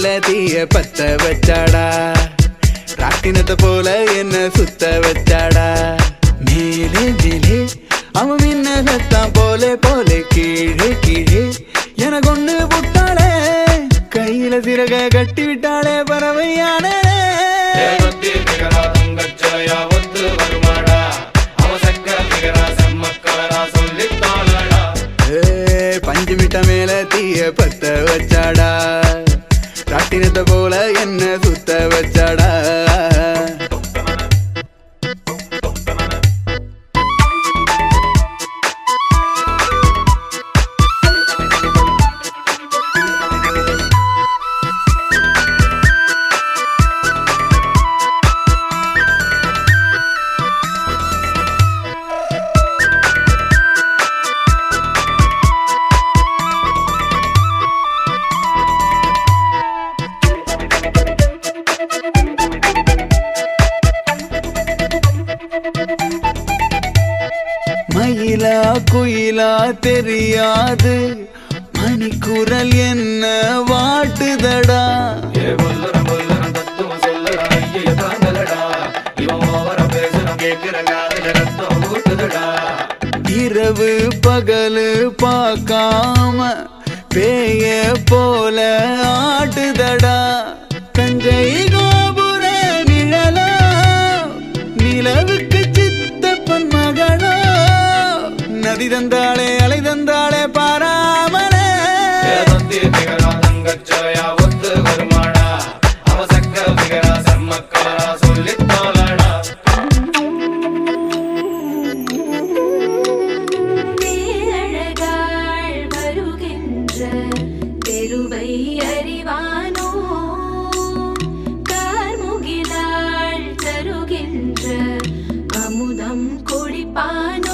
மேல தீய பத்த வச்சாடா ராட்டினத்தை போல என்ன சுத்த வச்சாடா மேலே மேலே அவன் மின்னகத்தான் போல போல கீழே கீழே என கொண்டு புட்டாளே கையில சிறக கட்டி விட்டாளே பறவையானே தேவத்தி நிகரா தங்கச்சோயா ஒத்து வருமாடா அவசக்க நிகரா செம்மக்கலரா சொல்லித்தாளடா ஏய், பஞ்சு மிட்ட மேல தீய பத்த வச்சாடா ராட்டினத்தை போல என்ன சுத்த வச்சாடா மயிலா குயிலா தெரியாது மணிக்குரல் என்ன வாட்டுதடா ஏ கொல்லரம் கொல்லரம் தத்துவம் சொல்லடா ஐய தாங்கலடா இவன் ஓவர பேசுறோம் கேட்கிற காதல ரத்தம் ஊட்டுதடா இரவு பகலு பார்க்காம பேய போல ஆட்டுதடா தஞ்சை கோபுர நிழலா நிலவுக்கு சித்தப்பன் மகளா நதி தந்தாளே அலை தந்தாளே பாராமலே தேவத்தி நிகரா தங்கச்சோயா ஒத்து வருமாடா அவசக்க நிகரா செம்மக்கலரா சொல்லித்தாளடா பேரழகாள் வருகின்ற தெருவை அறிவானோ கார்முகிலாள் தருகின்ற அமுதம் குடிப்பானோ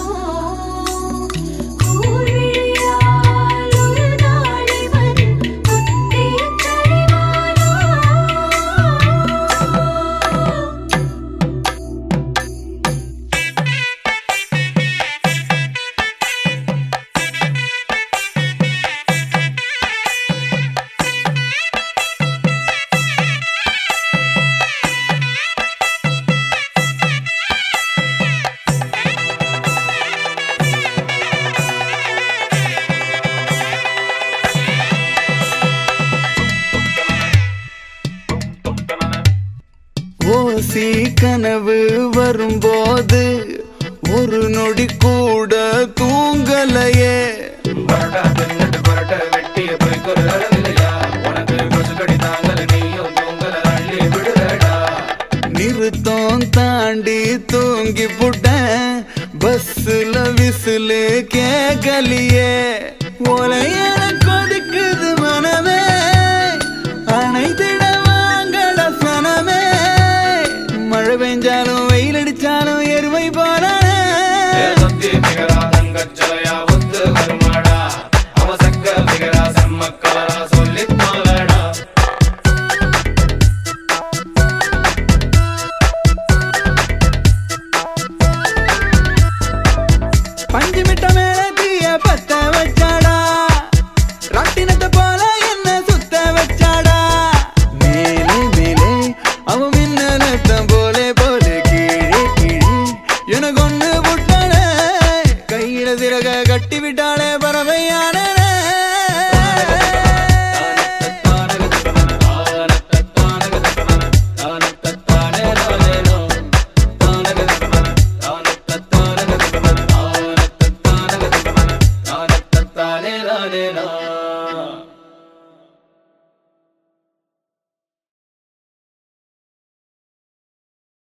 கூர்விழியால் ஒரு நாள் இவன் முத்தியச் சரிவானோ ஓசி கனவு வரும்போது ஒரு நொடி கூட தூங்கலையே பரட்டா தின்னுட்டு பரட்ட வெட்டிய போய்க்கொரு அளவில்லையா உனக்கு கொசுக்கடி தாங்கல நீயும் தூங்கல அள்ளி விடுறடா நிறுத்தம் தாண்டி தூங்கி புட்டேன் பஸ்ல விசிலு கேக்கலியே ஒலையன